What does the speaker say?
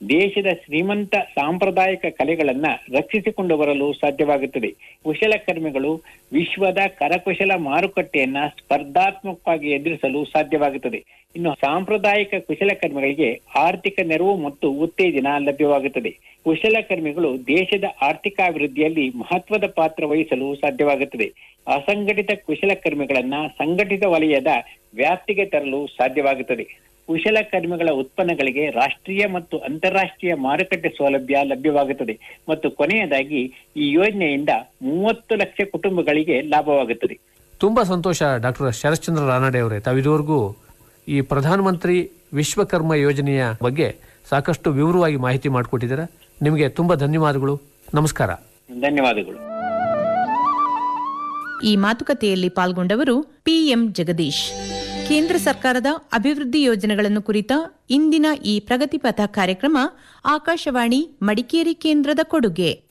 ದೇಶದ ಶ್ರೀಮಂತ ಸಾಂಪ್ರದಾಯಿಕ ಕಲೆಗಳನ್ನ ರಕ್ಷಿಸಿಕೊಂಡು ಬರಲು ಸಾಧ್ಯವಾಗುತ್ತದೆ ಕುಶಲಕರ್ಮಿಗಳು ವಿಶ್ವದ ಕರಕುಶಲ ಮಾರುಕಟ್ಟೆಯನ್ನ ಸ್ಪರ್ಧಾತ್ಮಕವಾಗಿ ಎದುರಿಸಲು ಸಾಧ್ಯವಾಗುತ್ತದೆ ಇನ್ನು ಸಾಂಪ್ರದಾಯಿಕ ಕುಶಲಕರ್ಮಿಗಳಿಗೆ ಆರ್ಥಿಕ ನೆರವು ಮತ್ತು ಉತ್ತೇಜನ ಲಭ್ಯವಾಗುತ್ತದೆ ಕುಶಲಕರ್ಮಿಗಳು ದೇಶದ ಆರ್ಥಿಕಾಭಿವೃದ್ಧಿಯಲ್ಲಿ ಮಹತ್ವದ ಪಾತ್ರ ವಹಿಸಲು ಸಾಧ್ಯವಾಗುತ್ತದೆ ಅಸಂಘಟಿತ ಕುಶಲಕರ್ಮಿಗಳನ್ನ ಸಂಘಟಿತ ವಲಯದ ವ್ಯಾಪ್ತಿಗೆ ತರಲು ಸಾಧ್ಯವಾಗುತ್ತದೆ ಕುಶಲಕರ್ಮಿಗಳ ಉತ್ಪನ್ನಗಳಿಗೆ ರಾಷ್ಟ್ರೀಯ ಮತ್ತು ಅಂತಾರಾಷ್ಟ್ರೀಯ ಮಾರುಕಟ್ಟೆ ಸೌಲಭ್ಯ ಲಭ್ಯವಾಗುತ್ತದೆ ಮತ್ತು ಕೊನೆಯದಾಗಿ ಈ ಯೋಜನೆಯಿಂದ ಮೂವತ್ತು ಲಕ್ಷ ಕುಟುಂಬಗಳಿಗೆ ಲಾಭವಾಗುತ್ತದೆ ತುಂಬಾ ಸಂತೋಷ ಡಾಕ್ಟರ್ ಶರಶ್ಚಂದ್ರ ರಾನಡೆ ಅವರೇ ತಾವಿದುವರೆಗೂ ಈ ಪ್ರಧಾನಮಂತ್ರಿ ವಿಶ್ವಕರ್ಮ ಯೋಜನೆಯ ಬಗ್ಗೆ ಸಾಕಷ್ಟು ವಿವರವಾಗಿ ಮಾಹಿತಿ ಮಾಡಿಕೊಟ್ಟಿದ್ದೀರಾ ನಿಮಗೆ ತುಂಬಾ ಧನ್ಯವಾದಗಳು ನಮಸ್ಕಾರ ಧನ್ಯವಾದಗಳು ಈ ಮಾತುಕತೆಯಲ್ಲಿ ಪಾಲ್ಗೊಂಡವರು ಪಿಎಂ ಜಗದೀಶ್ ಕೇಂದ್ರ ಸರ್ಕಾರದ ಅಭಿವೃದ್ಧಿ ಯೋಜನೆಗಳನ್ನು ಕುರಿತ ಇಂದಿನ ಈ ಪ್ರಗತಿಪಥ ಕಾರ್ಯಕ್ರಮ ಆಕಾಶವಾಣಿ ಮಡಿಕೇರಿ ಕೇಂದ್ರದ ಕೊಡುಗೆ